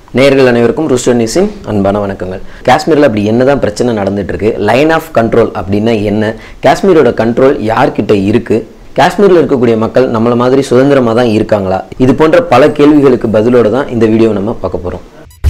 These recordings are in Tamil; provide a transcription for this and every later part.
நேயர்கள் அனைவருக்கும் ருஷ்டனிஸின் அன்பான வணக்கங்கள் காஷ்மீரில் அப்படி என்னதான் பிரச்சனை நடந்துட்டு இருக்கு லைன் ஆஃப் கண்ட்ரோல் அப்படின்னா என்ன காஷ்மீரோட கண்ட்ரோல் யார்கிட்ட இருக்கு காஷ்மீரில் இருக்கக்கூடிய மக்கள் நம்மள மாதிரி சுதந்திரமாக தான் இருக்காங்களா இது போன்ற பல கேள்விகளுக்கு பதிலோட தான் இந்த வீடியோ நம்ம பார்க்க போகிறோம்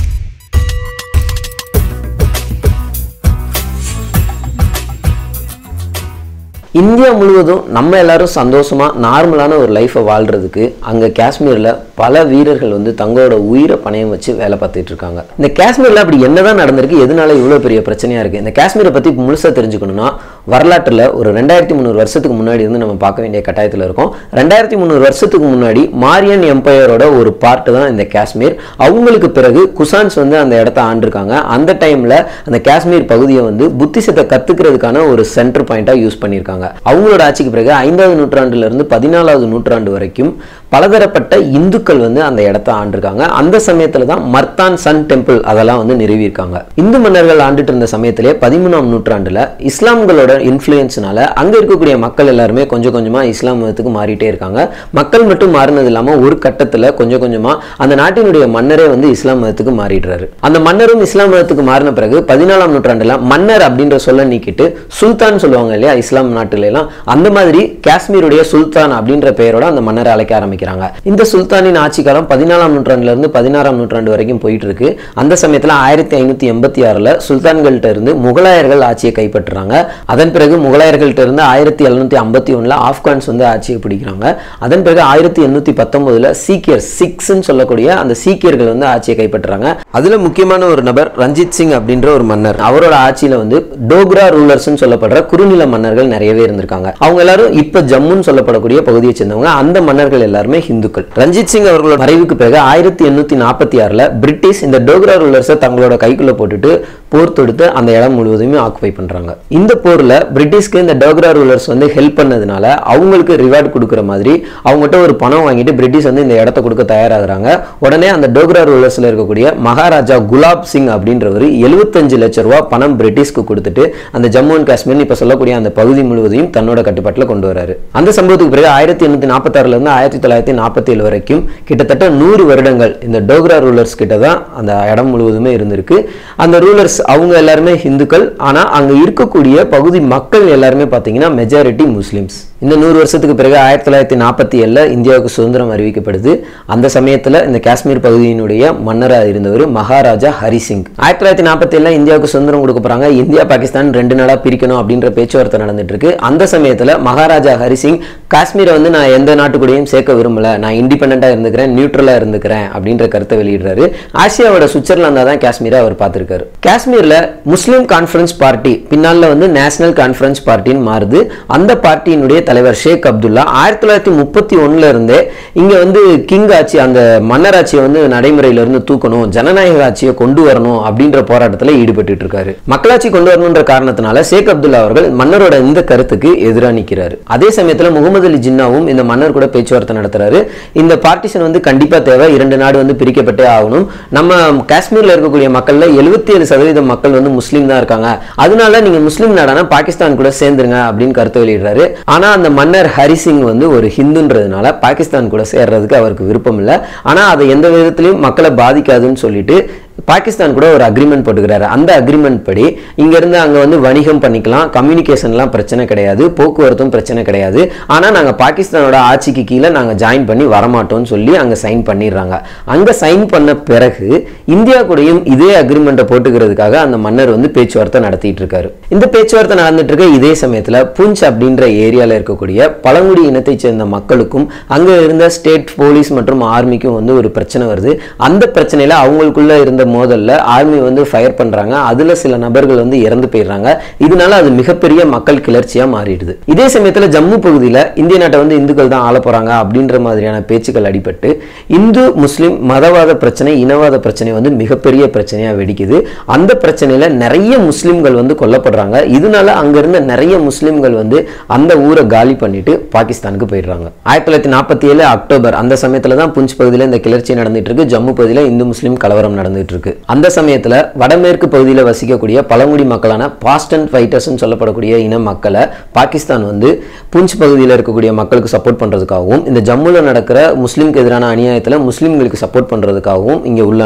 இந்தியா முழுவதும் நம்ம எல்லாரும் சந்தோஷமா நார்மலான ஒரு லைஃப்பை வாழ்றதுக்கு அங்க காஷ்மீர்ல பல வீரர்கள் வந்து தங்களோட உயிரை பணயம் வச்சு வேலை பார்த்துட்டு இருக்காங்க இந்த காஷ்மீர்ல அப்படி என்னதான் நடந்திருக்கு எதனால இவ்வளவு பெரிய பிரச்சனையா இருக்கு இந்த காஷ்மீரை பத்தி முழுசா தெரிஞ்சுக்கணும்னா வரலாற்றுல ஒரு ரெண்டாயிரத்தி முந்நூறு வருஷத்துக்கு முன்னாடி இருந்து நம்ம பார்க்க வேண்டிய கட்டாயத்தில் இருக்கோம் ரெண்டாயிரத்தி முந்நூறு வருஷத்துக்கு முன்னாடி மாரியன் எம்பையரோட ஒரு பார்ட் தான் இந்த காஷ்மீர் அவங்களுக்கு பிறகு குசான்ஸ் வந்து அந்த இடத்த ஆண்டிருக்காங்க அந்த டைம்ல அந்த காஷ்மீர் பகுதியை வந்து புத்திசத்தை கத்துக்கிறதுக்கான ஒரு சென்டர் பாயிண்டா யூஸ் பண்ணியிருக்காங்க அவங்களோட ஆட்சிக்கு பிறகு ஐந்தாவது நூற்றாண்டுல இருந்து பதினாலாவது நூற்றாண்டு வரைக்கும் பலதரப்பட்ட இந்துக்கள் வந்து அந்த இடத்த ஆண்டிருக்காங்க அந்த சமயத்துல தான் மர்தான் சன் டெம்பிள் அதெல்லாம் வந்து நிறுவியிருக்காங்க இந்து மன்னர்கள் ஆண்டுட்டு இருந்த சமயத்திலே பதிமூணாம் நூற்றாண்டுல இஸ்லாம்களோட இன்ஃப்ளூயன்ஸ்னால அங்க இருக்கக்கூடிய மக்கள் எல்லாருமே கொஞ்சம் கொஞ்சமா இஸ்லாம் மதத்துக்கு மாறிட்டே இருக்காங்க மக்கள் மட்டும் மாறினது இல்லாம ஒரு கட்டத்துல கொஞ்சம் கொஞ்சமா அந்த நாட்டினுடைய மன்னரே வந்து இஸ்லாம் மதத்துக்கு மாறிடுறாரு அந்த மன்னரும் இஸ்லாம் மதத்துக்கு மாறின பிறகு பதினாலாம் நூற்றாண்டுல மன்னர் அப்படின்ற சொல்ல நீக்கிட்டு சுல்தான் சொல்லுவாங்க இல்லையா இஸ்லாம் நாட்டுல எல்லாம் அந்த மாதிரி காஷ்மீருடைய சுல்தான் அப்படின்ற பெயரோட அந்த மன்னரை அழைக்க ஆரம்பிக்கிறாங்க இந்த சுல்தானின் ஆட்சி காலம் பதினாலாம் நூற்றாண்டுல இருந்து பதினாறாம் நூற்றாண்டு வரைக்கும் போயிட்டு இருக்கு அந்த சமயத்துல ஆயிரத்தி ஐநூத்தி எண்பத்தி ஆறுல சுல்தான்கள்ட்ட இருந்து முகலாயர்கள் ஆட்சியை கைப்பற்றுறாங்க அதன் பிறகு முகலாயர்கள்ட்ட இருந்து ஆயிரத்தி எழுநூத்தி ஐம்பத்தி ஒண்ணுல ஆப்கான்ஸ் வந்து ஆட்சியை பிடிக்கிறாங்க அதன் பிறகு ஆயிரத்தி எண்ணூத்தி பத்தொன்பதுல சீக்கியர் சிக்ஸ்ன்னு சொல்லக்கூடிய அந்த சீக்கியர்கள் வந்து ஆட்சியை கைப்பற்றுறாங்க அதுல முக்கியமான ஒரு நபர் ரஞ்சித் சிங் அப்படின்ற ஒரு மன்னர் அவரோட ஆட்சியில வந்து டோக்ரா ரூலர்ஸ்னு சொல்லப்படுற குறுநில மன்னர்கள் நிறையவே இருந்திருக்காங்க அவங்க எல்லாரும் இப்ப ஜம்முன்னு சொல்லப்படக்கூடிய பகுதியை சேர்ந்தவங்க அந்த மன்னர்கள் எல்லாருமே ஹிந்துக்கள் ரஞ்சித் சிங் அவர்களோட மறைவுக்கு பிறகு ஆயிரத்தி எண்ணூத்தி நாற்பத்தி ஆறுல பிரிட்டிஷ் இந்த டோக்ரா ரூலர்ஸை தங்களோட கைக்குள்ள போட்டுட்டு போர் தொடுத்து அந்த இடம் முழுவதுமே ஆக்குபை பண்றாங்க இந்த போர்ல பிரிட்டிஷ்க்கு இந்த டோக்ரா ரூலர்ஸ் வந்து ஹெல்ப் பண்ணதுனால அவங்களுக்கு ரிவார்டு கொடுக்குற மாதிரி அவங்ககிட்ட ஒரு பணம் வாங்கிட்டு பிரிட்டிஷ் வந்து இந்த இடத்த கொடுக்க தயாராகிறாங்க உடனே அந்த டோக்ரா ரூலர்ஸ்ல இருக்கக்கூடிய மகாராஜா குலாப் சிங் அப்படின்றவர் எழுபத்தஞ்சு லட்ச ரூபாய் பணம் பிரிட்டிஷ்க்கு கொடுத்துட்டு அந்த ஜம்மு அண்ட் காஷ்மீர் இப்ப சொல்லக்கூடிய அந்த பகுதி முழுவதையும் தன்னோட கட்டுப்பாட்டில் கொண்டு வராரு அந்த சம்பவத்துக்கு பிறகு ஆயிரத்தி எண்ணூத்தி நாற்பத்தாறுல இருந்து ஆயிரத்தி தொள்ளாயிரத்தி நாற்பத்தி ஏழு வரைக்கும் கிட்டத்தட்ட நூறு வருடங்கள் இந்த டோக்ரா ரூலர்ஸ் கிட்ட தான் அந்த இடம் முழுவதுமே இருந்திருக்கு அந்த ரூலர்ஸ் அவங்க எல்லாருமே ஹிந்துக்கள் ஆனா அங்க இருக்கக்கூடிய பகுதி மக்கள் எல்லாருமே பாத்தீங்கன்னா மெஜாரிட்டி முஸ்லிம்ஸ் இந்த நூறு வருஷத்துக்கு பிறகு ஆயிரத்தி தொள்ளாயிரத்தி நாற்பத்தி ஏழில் இந்தியாவுக்கு சுதந்திரம் அறிவிக்கப்படுது அந்த சமயத்தில் இந்த காஷ்மீர் பகுதியினுடைய மன்னராக இருந்தவர் மகாராஜா ஹரிசிங் ஆயிரத்தி தொள்ளாயிரத்தி நாற்பத்தி ஏழில் இந்தியாவுக்கு சுதந்திரம் கொடுக்க போகிறாங்க இந்தியா பாகிஸ்தான் ரெண்டு நாளாக பிரிக்கணும் அப்படின்ற பேச்சுவார்த்தை நடந்துட்டு இருக்கு அந்த சமயத்தில் மகாராஜா ஹரிசிங் காஷ்மீரை வந்து நான் எந்த நாட்டுக்கூடையும் சேர்க்க விரும்பல நான் இண்டிபெண்ட்டாக இருந்துக்கிறேன் நியூட்ரலாக இருந்துக்கிறேன் அப்படின்ற கருத்தை வெளியிடுறாரு ஆசியாவோட சுவிட்சர்லாந்தா தான் காஷ்மீரை அவர் பார்த்துருக்காரு காஷ்மீரில் முஸ்லீம் கான்ஃபரன்ஸ் பார்ட்டி பின்னால வந்து நேஷனல் கான்ஃபரன்ஸ் பார்ட்டின்னு மாறுது அந்த பார்ட்டியினுடைய தலைவர் ஷேக் அப்துல்லா ஆயிரத்தி தொள்ளாயிரத்தி முப்பத்தி ஒன்னுல இருந்தே இங்க வந்து கிங் ஆட்சி அந்த மன்னர் ஆட்சியை வந்து நடைமுறையில இருந்து தூக்கணும் ஜனநாயக ஆட்சியை கொண்டு வரணும் அப்படின்ற போராட்டத்தில் ஈடுபட்டு இருக்காரு மக்களாட்சி கொண்டு வரணுன்ற காரணத்தினால ஷேக் அப்துல்லா அவர்கள் மன்னரோட இந்த கருத்துக்கு எதிராக நிற்கிறாரு அதே சமயத்தில் முகமது அலி ஜின்னாவும் இந்த மன்னர் கூட பேச்சுவார்த்தை நடத்துறாரு இந்த பார்ட்டிஷன் வந்து கண்டிப்பா தேவை இரண்டு நாடு வந்து பிரிக்கப்பட்டே ஆகணும் நம்ம காஷ்மீர்ல இருக்கக்கூடிய மக்கள்ல எழுபத்தி ஏழு சதவீதம் மக்கள் வந்து முஸ்லீம் தான் இருக்காங்க அதனால நீங்க முஸ்லீம் நாடான பாகிஸ்தான் கூட சேர்ந்துருங்க அப்படின்னு கருத்து வெளியிடுறாரு ஆனா அந்த மன்னர் ஹரிசிங் வந்து ஒரு ஹிந்துன்றதுனால பாகிஸ்தான் கூட சேர்றதுக்கு அவருக்கு விருப்பம் இல்லை ஆனா அதை எந்த விதத்திலையும் மக்களை பாதிக்காதுன்னு சொல்லிட்டு பாகிஸ்தான் கூட ஒரு அக்ரிமெண்ட் போட்டுக்கிறாரு அந்த அக்ரிமெண்ட் படி இங்க இருந்து அங்க வந்து வணிகம் பண்ணிக்கலாம் கம்யூனிகேஷன்லாம் பிரச்சனை கிடையாது போக்குவரத்தும் பிரச்சனை கிடையாது ஆனா நாங்க பாகிஸ்தானோட ஆட்சிக்கு கீழே நாங்க ஜாயின் பண்ணி வரமாட்டோம்னு சொல்லி அங்க சைன் பண்ணிடுறாங்க அங்க சைன் பண்ண பிறகு இந்தியா கூடயும் இதே அக்ரிமெண்ட்டை போட்டுக்கிறதுக்காக அந்த மன்னர் வந்து பேச்சுவார்த்தை நடத்திட்டு இருக்காரு இந்த பேச்சுவார்த்தை நடந்துட்டு இருக்க இதே சமயத்துல புஞ்ச் அப்படின்ற ஏரியால இருக்கக்கூடிய பழங்குடி இனத்தை சேர்ந்த மக்களுக்கும் அங்க இருந்த ஸ்டேட் போலீஸ் மற்றும் ஆர்மிக்கும் வந்து ஒரு பிரச்சனை வருது அந்த பிரச்சனையில அவங்களுக்குள்ள இருந்த மோதல்ல ஆர்மி வந்து ஃபயர் பண்றாங்க அதுல சில நபர்கள் வந்து இறந்து போயிடுறாங்க இதனால அது மிகப்பெரிய மக்கள் கிளர்ச்சியா மாறிடுது இதே சமயத்துல ஜம்மு பகுதியில இந்திய நாட்டை வந்து இந்துக்கள் தான் ஆள போறாங்க அப்படின்ற மாதிரியான பேச்சுக்கள் அடிபட்டு இந்து முஸ்லிம் மதவாத பிரச்சனை இனவாத பிரச்சனை வந்து மிகப்பெரிய பிரச்சனையா வெடிக்குது அந்த பிரச்சனையில நிறைய முஸ்லிம்கள் வந்து கொல்லப்படுறாங்க இதனால அங்க இருந்த நிறைய முஸ்லிம்கள் வந்து அந்த ஊரை காலி பண்ணிட்டு பாகிஸ்தானுக்கு போயிடுறாங்க ஆயிரத்தி தொள்ளாயிரத்தி நாற்பத்தி ஏழு அக்டோபர் அந்த சமயத்துல தான் புஞ்ச் பகுதியில் இந்த கிளர்ச்சி நடந்துட்டு இருக்கு ஜம்மு பகுதியில் இந்து முஸ்லிம் கலவரம் நடந்துட்டு இருக்கு அந்த சமயத்துல வடமேற்கு பகுதியில் வசிக்கக்கூடிய பழங்குடி மக்களான பாஸ்டன் ஃபைட்டர்ஸ்னு சொல்லப்படக்கூடிய இன மக்களை பாகிஸ்தான் வந்து புஞ்ச் பகுதியில் இருக்கக்கூடிய மக்களுக்கு சப்போர்ட் பண்றதுக்காகவும் இந்த ஜம்முல நடக்கிற முஸ்லிம்க்கு எதிரான அநியாயத்துல முஸ்லிம்களுக்கு சப்போர்ட் பண்றதுக்காகவும் இங்க உள்ள அனுப்புறாங்க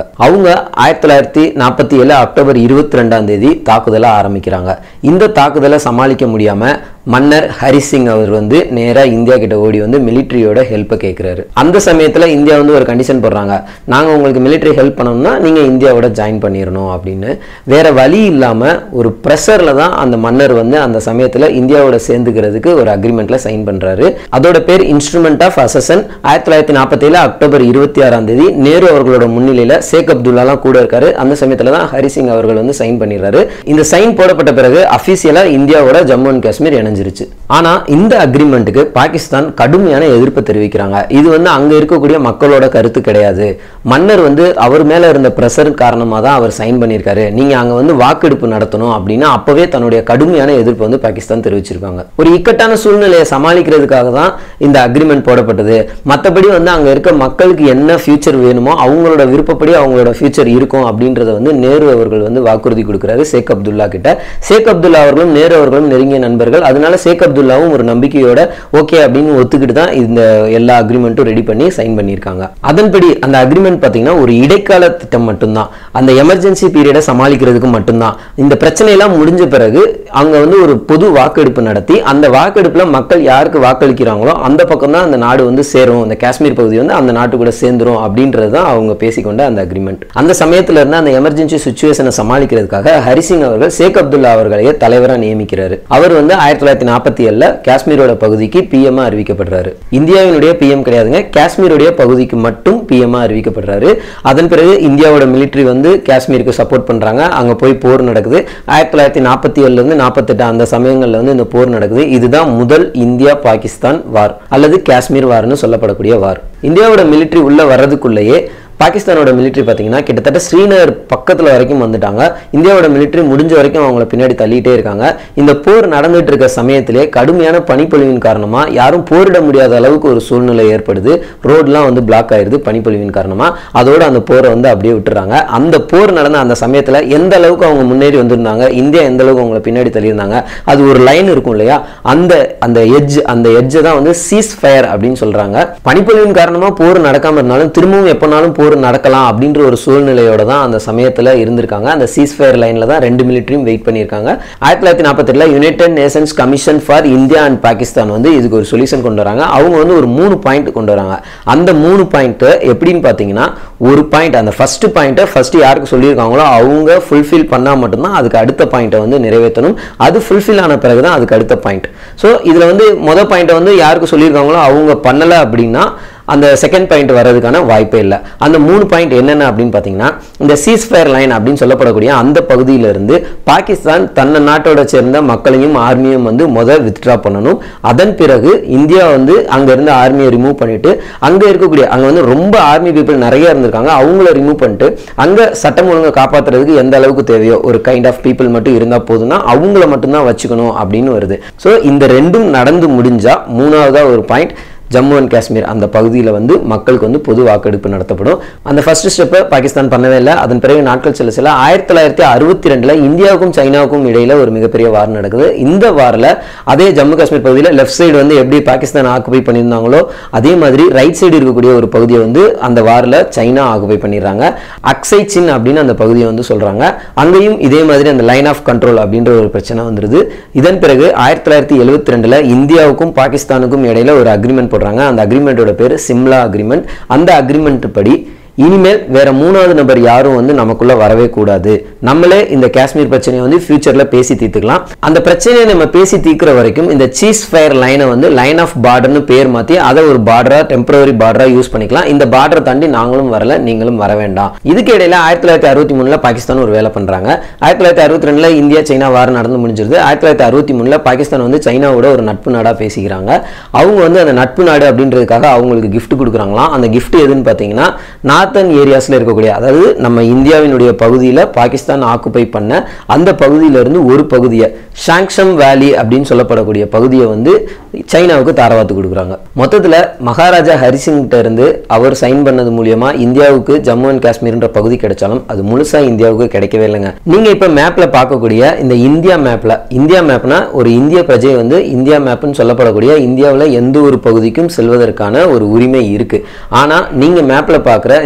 அவங்க ஆயிரத்தி தொள்ளாயிரத்தி நாற்பத்தி ஏழு அக்டோபர் இருபத்தி ரெண்டாம் தேதி தாக்குதலை ஆரம்பிக்கிறாங்க இந்த தாக்குதலை சமாளிக்க முடியாம மன்னர் ஹரிசிங் அவர் வந்து நேரா இந்தியா கிட்ட ஓடி வந்து மிலிட்ரியோட ஹெல்ப்பை கேட்குறாரு அந்த சமயத்துல இந்தியா வந்து ஒரு கண்டிஷன் போடுறாங்க நாங்க உங்களுக்கு மிலிட்ரி ஹெல்ப் பண்ணணும்னா நீங்க இந்தியாவோட ஜாயின் பண்ணிடணும் அப்படின்னு வேற வழி இல்லாம ஒரு ப்ரெஷர்ல தான் அந்த மன்னர் வந்து அந்த சமயத்துல இந்தியாவோட சேர்ந்துக்கிறதுக்கு ஒரு அக்ரிமெண்ட்ல சைன் பண்றாரு அதோட பேர் இன்ஸ்ட்ருமெண்ட் ஆஃப் அசசன் ஆயிரத்தி தொள்ளாயிரத்தி நாற்பத்தி ஏழு அக்டோபர் இருபத்தி ஆறாம் தேதி நேரு அவர்களோட முன்னிலையில ஷேக் அப்துல்லாலாம் கூட இருக்காரு அந்த சமயத்துல தான் ஹரிசிங் அவர்கள் வந்து சைன் பண்ணிடுறாரு இந்த சைன் போடப்பட்ட பிறகு அபிஷியலா இந்தியாவோட ஜம்மு அண்ட் காஷ்மீர் இணைஞ்சிருச்சு ஆனா இந்த அக்ரிமெண்ட்டுக்கு பாகிஸ்தான் கடுமையான எதிர்ப்பு தெரிவிக்கிறாங்க இது வந்து அங்க இருக்கக்கூடிய மக்களோட கருத்து கிடையாது மன்னர் வந்து அவர் மேல இருந்த பிரஷர் காரணமா தான் அவர் சைன் பண்ணியிருக்காரு நீங்க அங்க வந்து வாக்கெடுப்பு நடத்தணும் அப்படின்னா அப்பவே தன்னுடைய கடுமையான எதிர்ப்பு வந்து பாகிஸ்தான் தெரிவிச்சிருக்காங்க ஒரு இக்கட்டான சூழ்நிலையை சமாளிக்கிறதுக்காக தான் இந்த அக்ரிமெண்ட் போடப்பட்டது மற்றபடி வந்து அங்க இருக்க மக்களுக்கு என்ன ஃபியூச்சர் வேணுமோ அவங்களோட விருப்பப்படி அவங்களோட ஃபியூச்சர் இருக்கும் அப்படின்றத வந்து நேரு அவர்கள் வந்து வாக்குறுதி கொடுக்குறாரு ஷேக் அப்துல்லா கிட்ட ஷேக் அப்துல்லா அவர்களும் நேரு அவர்களும் நெருங்கிய நண்பர்கள் அதனால ஷேக் அப்துல்லாவும் ஒரு நம்பிக்கையோட ஓகே அப்படின்னு ஒத்துக்கிட்டு தான் இந்த எல்லா அக்ரிமெண்ட்டும் ரெடி பண்ணி சைன் பண்ணியிருக்காங்க அதன்படி அந்த அக்ரிமெண்ட் பார்த்தீங்கன்னா ஒரு இடைக்கால திட்டம் மட்டும்தான் அந்த எமர்ஜென்சி பீரியடை சமாளிக்கிறதுக்கு மட்டும்தான் இந்த பிரச்சனையெல்லாம் முடிஞ்ச பிறகு அங்க வந்து ஒரு பொது வாக்கெடுப்பு நடத்தி அந்த வாக்கெடுப்புல மக்கள் யாருக்கு வாக்களிக்கிறாங்களோ அந்த பக்கம் தான் அந்த நாடு வந்து சேரும் அந்த காஷ்மீர் பகுதி வந்து அந்த நாட்டு கூட சேர்ந்துரும் அப்படின்றது தான் அவங்க பேசிக்கொண்ட அந்த அக்ரிமெண்ட் அந்த சமயத்துல இருந்து அந்த எமர்ஜென்சி சுச்சுவேஷனை சமாளிக்கிறதுக்காக ஹரிசிங் அவர்கள் ஷேக் அப்துல்லா அவர்களையே தலைவரா நியமிக்கிறாரு அவர் வந்து ஆயிரத்தி தொள்ளாயிரத்தி நாற்பத்தி ஏழுல காஷ்மீரோட பகுதிக்கு பிஎம் அறிவிக்கப்படுறாரு இந்தியாவினுடைய பிஎம் கிடையாதுங்க காஷ்மீருடைய பகுதிக்கு மட்டும் பிஎம் அறிவிக்கப்படுறாரு அதன் பிறகு இந்தியாவோட மிலிட்ரி வந்து காஷ்மீருக்கு சப்போர்ட் பண்றாங்க அங்க போய் போர் நடக்குது ஆயிரத்தி தொள்ளாயிரத்தி நாற்பத்தி ஏழுல இருந்து நாற்பத்தெட்டு அந்த சமயங்கள்ல வந்து இந்த போர் நடக்குது இதுதான் முதல் இந்தியா பாகிஸ்தான் வார் அல்லது காஷ்மீர் வார்னு சொல்லப்படக்கூடிய வார் இந்தியாவோட மிலிட்ரி உள்ள வர்றதுக்குள்ளேயே பாகிஸ்தானோட மிலிட்ரி பார்த்தீங்கன்னா கிட்டத்தட்ட ஸ்ரீநகர் பக்கத்தில் வரைக்கும் வந்துட்டாங்க இந்தியாவோட மிலிட்ரி முடிஞ்ச வரைக்கும் அவங்கள பின்னாடி தள்ளிட்டே இருக்காங்க இந்த போர் நடந்துட்டு இருக்க சமயத்திலே கடுமையான பனிப்பொழிவின் காரணமாக யாரும் போரிட முடியாத அளவுக்கு ஒரு சூழ்நிலை ஏற்படுது ரோட்லாம் வந்து பிளாக் ஆயிருது பனிப்பொழிவின் காரணமாக அதோட அந்த போரை வந்து அப்படியே விட்டுறாங்க அந்த போர் நடந்த அந்த சமயத்தில் எந்த அளவுக்கு அவங்க முன்னேறி வந்திருந்தாங்க இந்தியா எந்த அளவுக்கு அவங்கள பின்னாடி தள்ளியிருந்தாங்க அது ஒரு லைன் இருக்கும் இல்லையா அந்த அந்த எட்ஜ் அந்த எட்ஜை தான் வந்து சீஸ் ஃபயர் அப்படின்னு சொல்றாங்க பனிப்பொழிவின் காரணமாக போர் நடக்காம இருந்தாலும் திரும்பவும் எப்போனாலும் போர் நடக்கலாம் அப்படின்ற ஒரு சூழ்நிலையோட தான் அந்த சமயத்தில் இருந்திருக்காங்க அந்த சீஸ் ஃபயர் லைனில் தான் ரெண்டு மிலிட்டரியும் வெயிட் பண்ணியிருக்காங்க ஆயிரத்தி தொள்ளாயிரத்தி நாற்பத்தெட்டில் United Nations Commission for India and Pakistan வந்து இதுக்கு ஒரு சொல்யூஷன் கொண்டு வராங்க அவங்க வந்து ஒரு மூணு பாயிண்ட் கொண்டு வராங்க அந்த மூணு பாயிண்ட் எப்படின்னு பார்த்தீங்கன்னா ஒரு பாயிண்ட் அந்த ஃபர்ஸ்ட் பாயிண்ட்டை ஃபர்ஸ்ட் யாருக்கு சொல்லியிருக்காங்களோ அவங்க ஃபுல்ஃபில் பண்ணால் மட்டும்தான் அதுக்கு அடுத்த பாயிண்ட்டை வந்து நிறைவேற்றணும் அது ஃபுல்ஃபில் ஆன பிறகு தான் அதுக்கு அடுத்த பாயிண்ட் ஸோ இதில் வந்து மொதல் பாயிண்ட்டை வந்து யாருக்கு சொல்லியிருக்காங்களோ அவங்க பண்ணலை அப்படின்னா அந்த செகண்ட் பாயிண்ட் வர்றதுக்கான வாய்ப்பே இல்லை அந்த மூணு பாயிண்ட் என்னென்ன அப்படின்னு பார்த்தீங்கன்னா இந்த சீஸ் ஃபயர் லைன் அப்படின்னு சொல்லப்படக்கூடிய அந்த பகுதியிலிருந்து பாகிஸ்தான் தன்னை நாட்டோட சேர்ந்த மக்களையும் ஆர்மியும் வந்து முதல் வித்ட்ரா பண்ணணும் அதன் பிறகு இந்தியா வந்து அங்கேருந்து ஆர்மியை ரிமூவ் பண்ணிட்டு அங்கே இருக்கக்கூடிய அங்கே வந்து ரொம்ப ஆர்மி பீப்புள் நிறைய இருந்திருக்காங்க அவங்கள ரிமூவ் பண்ணிட்டு அங்கே சட்டம் ஒழுங்கை காப்பாற்றுறதுக்கு எந்த அளவுக்கு தேவையோ ஒரு கைண்ட் ஆஃப் பீப்புள் மட்டும் இருந்தால் போதும்னா அவங்கள மட்டும்தான் வச்சுக்கணும் அப்படின்னு வருது ஸோ இந்த ரெண்டும் நடந்து முடிஞ்சா மூணாவதா ஒரு பாயிண்ட் ஜம்மு அண்ட் காஷ்மீர் அந்த பகுதியில் வந்து மக்களுக்கு வந்து பொது வாக்கெடுப்பு நடத்தப்படும் அந்த ஃபர்ஸ்ட் ஸ்டெப்பை பாகிஸ்தான் பண்ணவே இல்லை அதன் பிறகு நாட்கள் செல்ல செல்ல ஆயிரத்தி தொள்ளாயிரத்தி அறுபத்தி ரெண்டில் இந்தியாவுக்கும் சைனாவுக்கும் இடையில ஒரு மிகப்பெரிய வார் நடக்குது இந்த வாரில் அதே ஜம்மு காஷ்மீர் பகுதியில் லெஃப்ட் சைடு வந்து எப்படி பாகிஸ்தான் ஆக்குபை பண்ணியிருந்தாங்களோ அதே மாதிரி ரைட் சைடு இருக்கக்கூடிய ஒரு பகுதியை வந்து அந்த வாரில் சைனா ஆக்குபை பண்ணிடுறாங்க அக்ஸை சின் அப்படின்னு அந்த பகுதியை வந்து சொல்கிறாங்க அங்கேயும் இதே மாதிரி அந்த லைன் ஆஃப் கண்ட்ரோல் அப்படின்ற ஒரு பிரச்சனை வந்துருது இதன் பிறகு ஆயிரத்தி தொள்ளாயிரத்தி எழுபத்தி ரெண்டில் இந்தியாவுக்கும் பாகிஸ்தானுக்கும் இடையில ஒரு அக்ரிமெண்ட் போடுறாங்க அந்த அக்ரிமெண்ட்டோட பேர் சிம்லா அக்ரிமெண்ட் அந்த அக்ரிமெண்ட் படி இனிமேல் வேற மூணாவது நபர் யாரும் வந்து நமக்குள்ள வரவே கூடாது நம்மளே இந்த காஷ்மீர் பிரச்சனையை வந்து ஃபியூச்சர்ல பேசி தீர்த்துக்கலாம் அந்த பிரச்சனையை நம்ம பேசி தீர்க்கிற வரைக்கும் இந்த சீஸ் ஃபயர் லைனை வந்து லைன் ஆஃப் பார்டர்னு பேர் மாத்தி அதை ஒரு பார்டரா டெம்பரரி பார்டரா யூஸ் பண்ணிக்கலாம் இந்த பார்டரை தாண்டி நாங்களும் வரல நீங்களும் வர வேண்டாம் இதுக்கு இடையில ஆயிரத்தி தொள்ளாயிரத்தி அறுபத்தி மூணுல பாகிஸ்தான் ஒரு வேலை பண்றாங்க ஆயிரத்தி தொள்ளாயிரத்தி அறுபத்தி ரெண்டுல இந்தியா சைனா வாரம் நடந்து முடிஞ்சிருது ஆயிரத்தி தொள்ளாயிரத்தி அறுபத்தி மூணுல பாகிஸ்தான் வந்து சைனாவோட ஒரு நட்பு நாடா பேசிக்கிறாங்க அவங்க வந்து அந்த நட்பு நாடு அப்படின்றதுக்காக அவங்களுக்கு gift கொடுக்குறாங்களாம் அந்த gift எதுன்னு பார்த்தீங்கன்னா நார்த்தன் ஏரியாஸ்ல இருக்கக்கூடிய அதாவது நம்ம இந்தியாவினுடைய பகுதியில் பாகிஸ்தான் ஆக்குபை பண்ண அந்த பகுதியிலிருந்து ஒரு பகுதியை ஷாங்ஷம் வேலி அப்படின்னு சொல்லப்படக்கூடிய பகுதியை வந்து சைனாவுக்கு தாரவாத்து கொடுக்குறாங்க மொத்தத்தில் மகாராஜா ஹரிசிங்கிட்ட இருந்து அவர் சைன் பண்ணது மூலியமா இந்தியாவுக்கு ஜம்மு அண்ட் காஷ்மீர்ன்ற பகுதி கிடைச்சாலும் அது முழுசா இந்தியாவுக்கு கிடைக்கவே இல்லைங்க நீங்க இப்ப மேப்ல பார்க்கக்கூடிய இந்த இந்தியா மேப்ல இந்தியா மேப்னா ஒரு இந்திய பிரஜை வந்து இந்தியா மேப்னு சொல்லப்படக்கூடிய இந்தியாவில் எந்த ஒரு பகுதிக்கும் செல்வதற்கான ஒரு உரிமை இருக்கு ஆனா நீங்க மேப்ல பார்க்குற இந்த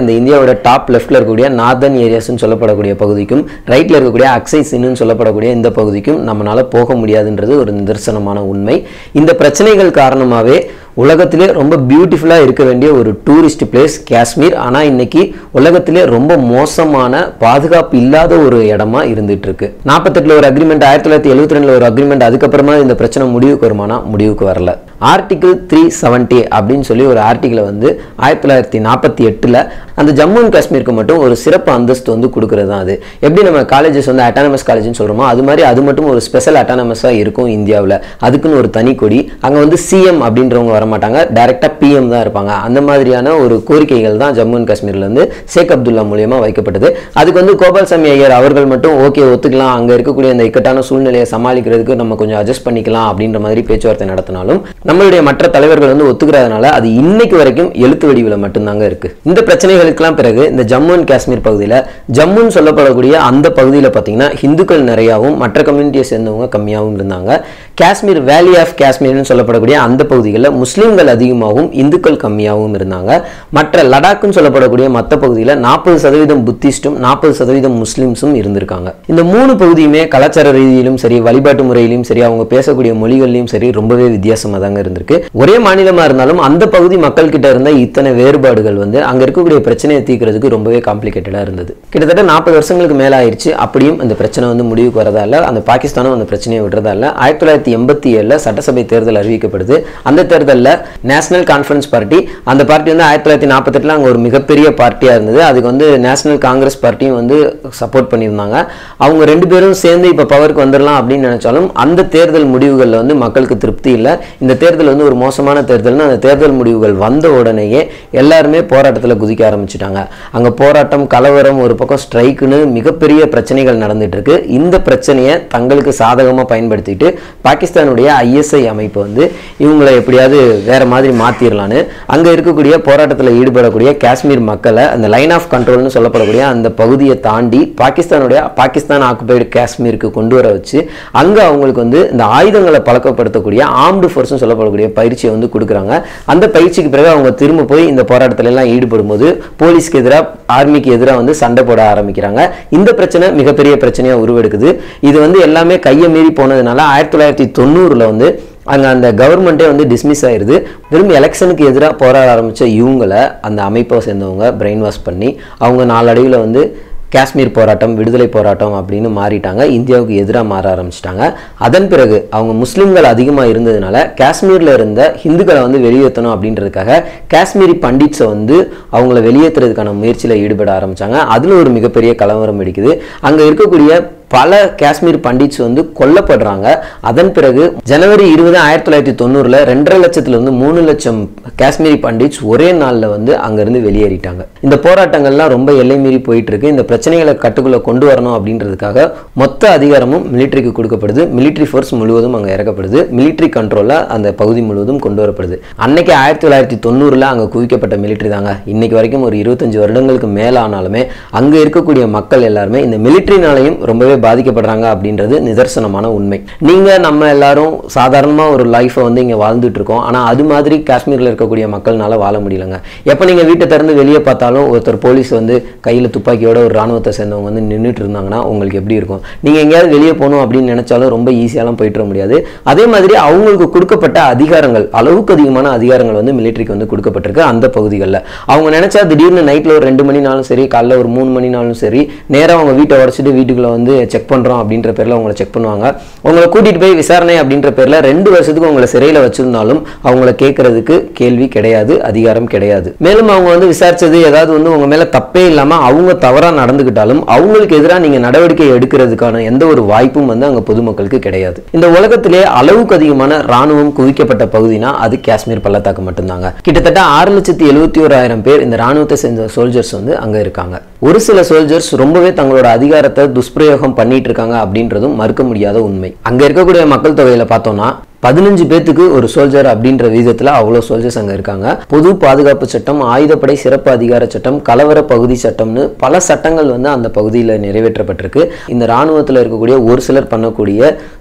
இந்த இந்தியாவோட டாப் லெஃப்ட்ல இருக்கக்கூடிய நார்தன் ஏரியாஸ்னு சொல்லப்படக்கூடிய பகுதிக்கும் ரைட்ல இருக்கக்கூடிய அக்சைசின்னு சொல்லப்படக்கூடிய இந்த பகுதிக்கும் நம்மளால போக முடியாதுன்றது ஒரு நிதர்சனமான உண்மை இந்த பிரச்சனைகள் காரணமாகவே உலகத்திலே ரொம்ப பியூட்டிஃபுல்லாக இருக்க வேண்டிய ஒரு டூரிஸ்ட் பிளேஸ் காஷ்மீர் ஆனால் இன்னைக்கு உலகத்திலே ரொம்ப மோசமான பாதுகாப்பு இல்லாத ஒரு இடமா இருந்துட்டு இருக்கு நாற்பத்தெட்டில் ஒரு அக்ரிமெண்ட் ஆயிரத்தி தொள்ளாயிரத்தி எழுபத்தி ரெண்டில் ஒரு அக்ரிமெண்ட் அதுக்கப்புறமா இந்த பிரச்சனை முடிவுக்கு வருமானா முடிவுக்கு வரல ஆர்டிகிள் த்ரீ செவன்ட்டி அப்படின்னு சொல்லி ஒரு ஆர்டிகிளை வந்து ஆயிரத்தி தொள்ளாயிரத்தி நாற்பத்தி எட்டில் அந்த ஜம்மு அண்ட் காஷ்மீருக்கு மட்டும் ஒரு சிறப்பு அந்தஸ்து வந்து கொடுக்கறது தான் அது எப்படி நம்ம காலேஜஸ் வந்து அட்டானமஸ் காலேஜ்னு சொல்கிறோமோ அது மாதிரி அது மட்டும் ஒரு ஸ்பெஷல் அட்டானமஸாக இருக்கும் இந்தியாவில் அதுக்குன்னு ஒரு தனி கொடி அங்கே வந்து சிஎம் அப்படின்றவங்க வரமாட்டாங்க டைரெக்டாக பிஎம் தான் இருப்பாங்க அந்த மாதிரியான ஒரு கோரிக்கைகள் தான் ஜம்மு அண்ட் காஷ்மீர்ல இருந்து ஷேக் அப்துல்லா மூலியமாக வைக்கப்பட்டது அதுக்கு வந்து கோபால்சாமி ஐயர் அவர்கள் மட்டும் ஓகே ஒத்துக்கலாம் அங்கே இருக்கக்கூடிய அந்த இக்கட்டான சூழ்நிலையை சமாளிக்கிறதுக்கு நம்ம கொஞ்சம் அட்ஜஸ்ட் பண்ணிக்கலாம் அப்படின்ற மாதிரி பேச்சுவார்த்தை நடத்தினாலும் நம்மளுடைய மற்ற தலைவர்கள் வந்து ஒத்துக்கிறதுனால அது இன்னைக்கு வரைக்கும் எழுத்து வடிவில் மட்டும்தாங்க இருக்கு இந்த பிரச்சனைகளுக்கெல்லாம் பிறகு இந்த ஜம்மு அண்ட் காஷ்மீர் பகுதியில் ஜம்முன்னு சொல்லப்படக்கூடிய அந்த பகுதியில் பார்த்தீங்கன்னா ஹிந்துக்கள் நிறையாவும் மற்ற கம்யூனிட்டியை சேர்ந்தவங்க கம்மியாகவும் இருந்தாங்க காஷ்மீர் வேலி ஆஃப் காஷ்மீர்னு சொல்லப்படக்கூடிய அந்த பகுதிகளில் முஸ்லீம்கள் அதிகமாகவும் இந்துக்கள் கம்மியாகவும் இருந்தாங்க மற்ற லடாக்குன்னு சொல்லப்படக்கூடிய மற்ற பகுதியில் நாற்பது சதவீதம் புத்திஸ்டும் நாற்பது சதவீதம் முஸ்லீம்ஸும் இருந்திருக்காங்க இந்த மூணு பகுதியுமே கலாச்சார ரீதியிலும் சரி வழிபாட்டு முறையிலும் சரி அவங்க பேசக்கூடிய மொழிகள்லையும் சரி ரொம்பவே வித்தியாசமா தாங்க இருந்திருக்கு ஒரே மாநிலமா இருந்தாலும் அந்த பகுதி மக்கள் கிட்ட இருந்த இத்தனை வேறுபாடுகள் வந்து அங்க இருக்கக்கூடிய பிரச்சனையை தீர்க்கிறதுக்கு ரொம்பவே காம்ப்ளிகேட்டடா இருந்தது கிட்டத்தட்ட நாற்பது வருஷங்களுக்கு மேல ஆயிடுச்சு அப்படியும் அந்த பிரச்சனை வந்து முடிவுக்கு வரதா இல்ல அந்த பாகிஸ்தானும் அந்த பிரச்சனையை விடுறதா இல்ல ஆயிரத்தி தொள்ளாயிரத்தி எண்பத்தி ஏழுல சட்டசபை தேர்தல் அறிவிக்கப்படுது அந்த தேர்தலில் நேஷனல் கான்ஃபரன்ஸ் பார்ட்டி அந்த பார்ட்டி வந்து ஆயிரத்தி தொள்ளாயிரத்தி நாற்பத்தெட்டில் அங்கே ஒரு மிகப்பெரிய பார்ட்டியாக இருந்தது அதுக்கு வந்து நேஷனல் காங்கிரஸ் பார்ட்டியும் வந்து சப்போர்ட் பண்ணியிருந்தாங்க அவங்க ரெண்டு பேரும் சேர்ந்து இப்போ பவருக்கு வந்துடலாம் அப்படின்னு நினைச்சாலும் அந்த தேர்தல் முடிவுகளில் வந்து மக்களுக்கு திருப்தி இல்லை இந்த தேர்தல் வந்து ஒரு மோசமான தேர்தல்னு அந்த தேர்தல் முடிவுகள் வந்த உடனேயே எல்லாருமே போராட்டத்தில் குதிக்க ஆரம்பிச்சிட்டாங்க அங்கே போராட்டம் கலவரம் ஒரு பக்கம் ஸ்ட்ரைக்குன்னு மிகப்பெரிய பிரச்சனைகள் நடந்துட்டு இருக்கு இந்த பிரச்சனையை தங்களுக்கு சாதகமாக பயன்படுத்திட்டு பாகிஸ்தானுடைய ஐஎஸ்ஐ அமைப்பு வந்து இவங்களை எப்படியாவது வேற மாதிரி மாத்திரலான்னு அங்கே இருக்கக்கூடிய போராட்டத்தில் ஈடுபடக்கூடிய காஷ்மீர் மக்களை அந்த லைன் ஆஃப் கண்ட்ரோல்னு சொல்லப்படக்கூடிய அந்த பகுதியை தாண்டி பாகிஸ்தானுடைய பாகிஸ்தான் ஆக்குபைடு காஷ்மீருக்கு கொண்டு வர வச்சு அங்கே அவங்களுக்கு வந்து இந்த ஆயுதங்களை பழக்கப்படுத்தக்கூடிய ஆர்ம்டு ஃபோர்ஸ்னு சொல்லப்படக்கூடிய பயிற்சியை வந்து கொடுக்குறாங்க அந்த பயிற்சிக்கு பிறகு அவங்க திரும்ப போய் இந்த போராட்டத்துல எல்லாம் ஈடுபடும் போது போலீஸ்க்கு எதிராக ஆர்மிக்கு எதிராக வந்து சண்டை போட ஆரம்பிக்கிறாங்க இந்த பிரச்சனை மிகப்பெரிய பிரச்சனையாக உருவெடுக்குது இது வந்து எல்லாமே கையை மீறி போனதுனால ஆயிரத்தி தொள்ளாயிரத்தி தொண்ணூறில் வந்து அங்கே அந்த கவர்மெண்ட்டே வந்து டிஸ்மிஸ் ஆயிருது வெறும் எலெக்ஷனுக்கு எதிராக போராட ஆரம்பித்த இவங்களை அந்த அமைப்பை சேர்ந்தவங்க பிரெயின் வாஷ் பண்ணி அவங்க நாளடைவில் வந்து காஷ்மீர் போராட்டம் விடுதலை போராட்டம் அப்படின்னு மாறிட்டாங்க இந்தியாவுக்கு எதிராக மாற ஆரம்பிச்சிட்டாங்க அதன் பிறகு அவங்க முஸ்லீம்கள் அதிகமாக இருந்ததுனால காஷ்மீரில் இருந்த ஹிந்துக்களை வந்து வெளியேற்றணும் அப்படின்றதுக்காக காஷ்மீரி பண்டிட்ஸை வந்து அவங்கள வெளியேற்றுறதுக்கான முயற்சியில் ஈடுபட ஆரம்பிச்சாங்க அதில் ஒரு மிகப்பெரிய கலவரம் வெடிக்குது அங்கே இருக்கக்கூடிய பல காஷ்மீர் பண்டிட்ஸ் வந்து கொல்லப்படுறாங்க அதன் பிறகு ஜனவரி இருபது ஆயிரத்தி தொள்ளாயிரத்தி தொண்ணூறில் ரெண்டரை லட்சத்துல இருந்து மூணு லட்சம் காஷ்மீரி பண்டிட்ஸ் ஒரே நாளில் வந்து அங்கேருந்து வெளியேறிட்டாங்க இந்த போராட்டங்கள்லாம் ரொம்ப எல்லை மீறி போயிட்டு இருக்கு இந்த பிரச்சனைகளை கட்டுக்குள்ள கொண்டு வரணும் அப்படின்றதுக்காக மொத்த அதிகாரமும் மிலிட்ரிக்கு கொடுக்கப்படுது மிலிட்ரி ஃபோர்ஸ் முழுவதும் அங்கே இறக்கப்படுது மிலிட்ரி கண்ட்ரோலில் அந்த பகுதி முழுவதும் கொண்டு வரப்படுது அன்னைக்கு ஆயிரத்தி தொள்ளாயிரத்தி தொண்ணூறில் அங்கே குவிக்கப்பட்ட மிலிட்ரி தாங்க இன்னைக்கு வரைக்கும் ஒரு இருபத்தஞ்சு வருடங்களுக்கு மேலே ஆனாலுமே அங்கே இருக்கக்கூடிய மக்கள் எல்லாருமே இந்த மிலிட்ரினாலையும் ரொம்பவே பாதிக்கப்படுறாங்க அப்படின்றது நிதர்சனமான உண்மை நீங்க நம்ம எல்லாரும் சாதாரணமாக ஒரு லைஃப்பை வந்து இங்கே வாழ்ந்துட்டு இருக்கோம் ஆனால் அது மாதிரி காஷ்மீரில் இருக்கக்கூடிய மக்கள்னால வாழ முடியலங்க எப்போ நீங்கள் வீட்டை திறந்து வெளியே பார்த்தாலும் ஒருத்தர் போலீஸ் வந்து கையில் துப்பாக்கியோட ஒரு ராணுவத்தை சேர்ந்தவங்க வந்து நின்றுட்டு இருந்தாங்கன்னா உங்களுக்கு எப்படி இருக்கும் நீங்கள் எங்கேயாவது வெளியே போகணும் அப்படின்னு நினைச்சாலும் ரொம்ப ஈஸியாலாம் போயிட்டு வர முடியாது அதே மாதிரி அவங்களுக்கு கொடுக்கப்பட்ட அதிகாரங்கள் அளவுக்கு அதிகமான அதிகாரங்கள் வந்து மிலிட்ரிக்கு வந்து கொடுக்கப்பட்டிருக்கு அந்த பகுதிகளில் அவங்க நினைச்சா திடீர்னு நைட்டில் ஒரு ரெண்டு மணினாலும் சரி காலைல ஒரு மூணு மணினாலும் சரி நேராக அவங்க வீட்டை உடச்சிட்டு வீட்டுக்குள்ள வந்து செக் பண்ணுறோம் அப்படின்ற பேரில் அவங்கள செக் பண்ணுவாங்க உங்களை கூட்டிகிட்டு போய் விசாரணை அப்படின்ற பேரில் ரெண்டு வருஷத்துக்கு உங்களை சிறையில் வச்சிருந்தாலும் அவங்கள கேட்கறதுக்கு கேள்வி கிடையாது அதிகாரம் கிடையாது மேலும் அவங்க வந்து விசாரிச்சது ஏதாவது வந்து உங்க மேல தப்பே இல்லாம அவங்க தவறா நடந்துக்கிட்டாலும் அவங்களுக்கு எதிராக நீங்க நடவடிக்கை எடுக்கிறதுக்கான எந்த ஒரு வாய்ப்பும் வந்து அங்க பொதுமக்களுக்கு கிடையாது இந்த உலகத்திலே அளவுக்கு அதிகமான ராணுவம் குவிக்கப்பட்ட பகுதினா அது காஷ்மீர் பள்ளத்தாக்கு மட்டும்தாங்க கிட்டத்தட்ட ஆறு லட்சத்தி எழுபத்தி ஓராயிரம் பேர் இந்த ராணுவத்தை சேர்ந்த சோல்ஜர்ஸ் வந்து அங்க இருக்காங்க ஒரு சில சோல்ஜர்ஸ் ரொம்பவே தங்களோட அதிகாரத்தை துஷ்பிரயோகம் பண்ணிட்டு இருக்காங்க அப்படின்றதும் மறுக்க முடியாத உண்மை அங்க இருக்கக்கூடிய மக்கள் தொகையில பார்த்தோம்னா பதினஞ்சு பேத்துக்கு ஒரு சோல்ஜர் அப்படின்ற விதத்தில் அவ்வளோ சோல்ஜர்ஸ் அங்கே இருக்காங்க பொது பாதுகாப்பு சட்டம் ஆயுதப்படை சிறப்பு அதிகார சட்டம் கலவர பகுதி சட்டம்னு பல சட்டங்கள் வந்து அந்த பகுதியில் நிறைவேற்றப்பட்டிருக்கு இந்த ராணுவத்தில் இருக்கக்கூடிய ஒரு சிலர் பண்ணக்கூடிய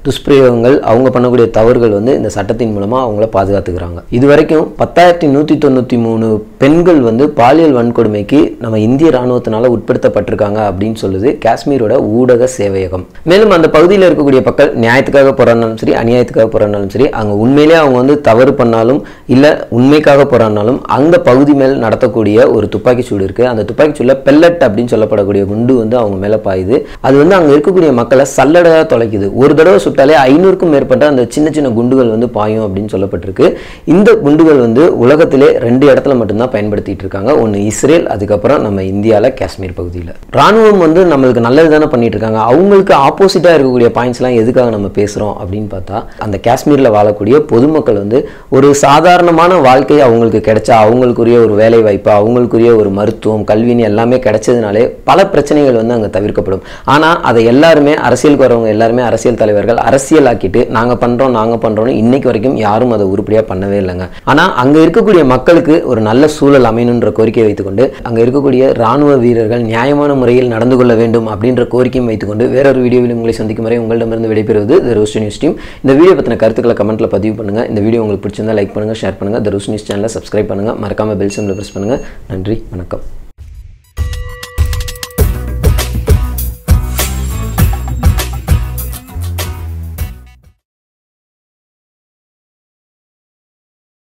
துஷ்பிரயோகங்கள் அவங்க பண்ணக்கூடிய தவறுகள் வந்து இந்த சட்டத்தின் மூலமாக அவங்கள பாதுகாத்துக்கிறாங்க இது வரைக்கும் பத்தாயிரத்தி நூற்றி தொண்ணூற்றி மூணு பெண்கள் வந்து பாலியல் வன்கொடுமைக்கு நம்ம இந்திய ராணுவத்தினால உட்படுத்தப்பட்டிருக்காங்க அப்படின்னு சொல்லுது காஷ்மீரோட ஊடக சேவையகம் மேலும் அந்த பகுதியில் இருக்கக்கூடிய மக்கள் நியாயத்துக்காக போராடினாலும் சரி அநியாயத்துக்காக போராடினாலும் சரி அங்கே உண்மையிலேயே அவங்க வந்து தவறு பண்ணாலும் இல்லை உண்மைக்காக போராடினாலும் அந்த பகுதி மேல் நடத்தக்கூடிய ஒரு துப்பாக்கி சூடு இருக்குது அந்த துப்பாக்கி சூடில் பெல்லட் அப்படின்னு சொல்லப்படக்கூடிய குண்டு வந்து அவங்க மேலே பாயுது அது வந்து அங்கே இருக்கக்கூடிய மக்களை சல்லடையாக தொலைக்குது ஒரு தடவை சுட்டாலே ஐநூறுக்கும் மேற்பட்ட அந்த சின்ன சின்ன குண்டுகள் வந்து பாயும் அப்படின்னு சொல்லப்பட்டிருக்கு இந்த குண்டுகள் வந்து உலகத்திலே ரெண்டு இடத்துல மட்டும்தான் பயன்படுத்திட்டு இருக்காங்க ஒன்று இஸ்ரேல் அதுக்கப்புறம் நம்ம இந்தியாவில் காஷ்மீர் பகுதியில் ராணுவம் வந்து நம்மளுக்கு நல்லது தானே பண்ணிட்டு இருக்காங்க அவங்களுக்கு ஆப்போசிட்டாக இருக்கக்கூடிய பாயிண்ட்ஸ்லாம் எதுக்காக நம்ம பேசுகிறோம் அப்படின்னு பார்த்தா அந்த காஷ்மீரில் வாழக்கூடிய பொதுமக்கள் வந்து ஒரு சாதாரணமான வாழ்க்கை அவங்களுக்கு கிடைச்சா அவங்களுக்குரிய ஒரு வேலை வாய்ப்பு அவங்களுக்குரிய ஒரு மருத்துவம் கல்வின்னு எல்லாமே கிடைச்சதுனாலே பல பிரச்சனைகள் வந்து அங்கே தவிர்க்கப்படும் ஆனால் அதை எல்லாருமே அரசியலுக்கு வரவங்க எல்லாருமே அரசியல் தலைவர்கள் அரசியலாக்கிட்டு நாங்கள் பண்ணுறோம் நாங்கள் பண்ணுறோம்னு இன்னைக்கு வரைக்கும் யாரும் அதை உருப்படியாக பண்ணவே இல்லைங்க ஆனால் அங்கே இருக்கக்கூடிய மக்களுக்கு ஒரு நல்ல சூழல் அமையணுன்ற கோரிக்கையை வைத்துக்கொண்டு அங்கே இருக்கக்கூடிய ராணுவ வீரர்கள் நியாயமான முறையில் நடந்து கொள்ள வேண்டும் அப்படின்ற கோரிக்கையும் வைத்துக்கொண்டு வேறொரு வீடியோவில் உங்களை சந்திக்கும் வரை உங்களிடமிருந்து விடைபெறுவது த ரோஸ்ட் நியூஸ் டீம் இந்த வீடியோ பற்றின கருத்துக்களை கமெண்ட்டில் பதிவு பண்ணுங்கள் இந்த வீடியோ உங்களுக்கு பிடிச்சிருந்தா லைக் பண்ணுங்கள் ஷேர் பண்ணுங்கள் த ரோஸ்ட் நியூஸ் சேனலை சப்ஸ்கிரைப் பண்ணுங்கள் மறக்காமல் பெல் சிம்மில் ப்ரெஸ் பண்ணுங்கள் நன்றி வணக்கம்